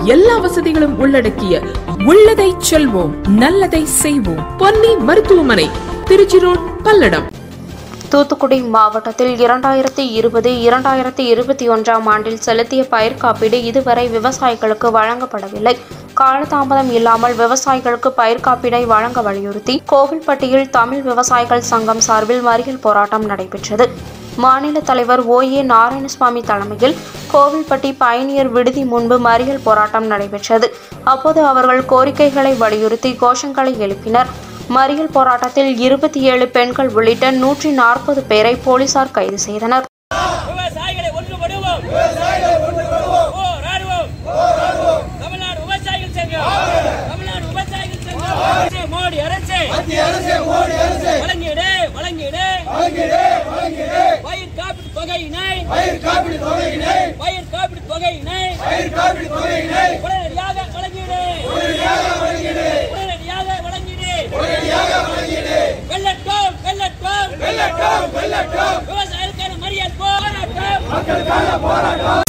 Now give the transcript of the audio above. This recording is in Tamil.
எல்லா வசதிகளும் உள்ளடக்கிய உள்ளதை செல்வோம் நல்லதை செய்வோம் பொன்னி மருத்துவமனை திருச்சி ரோட் பல்லடம் தூத்துக்குடி மாவட்டத்தில் இரண்டாயிரத்தி இருபது இரண்டாயிரத்தி இருபத்தி ஒன்றாம் ஆண்டில் செலுத்திய பயிர் காப்பீடு இதுவரை விவசாயிகளுக்கு வழங்கப்படவில்லை காலதாமதம் இல்லாமல் விவசாயிகளுக்கு பயிர் காப்பீடை வழங்க வலியுறுத்தி கோவில்பட்டியில் தமிழ் விவசாயிகள் சங்கம் சார்பில் மறியல் போராட்டம் நடைபெற்றது மாநில தலைவர் ஓ ஏ நாராயணசுவாமி தலைமையில் கோவில்பட்டி பயணியர் விடுதி முன்பு மறியல் போராட்டம் நடைபெற்றது அப்போது அவர்கள் கோரிக்கைகளை வலியுறுத்தி கோஷங்களை எழுப்பினர் மறியல் போராட்டத்தில் இருபத்தி ஏழு பெண்கள் உள்ளிட்ட நூற்றி நாற்பது பேரை போலீசார் கைது செய்தனர் விவசாயிகளை ஒன்றுபடுவோம் போராடுவோம் தமிழ்நாடு விவசாயிகள் சங்கம் தமிழ்நாடு விவசாயிகள் சங்கம் அரசே, மோடி அரசு வழங்கிடு வழங்கிடு பயிர் காப்பீடு தொகையினை பயிர் காப்பீடு தொகையினை உடனடியாக வழங்கிடு உடனடியாக வழங்கிடு வெள்ளட்டும் வெள்ளட்டும் விவசாயிகளுக்கான மறியல் போராட்டம்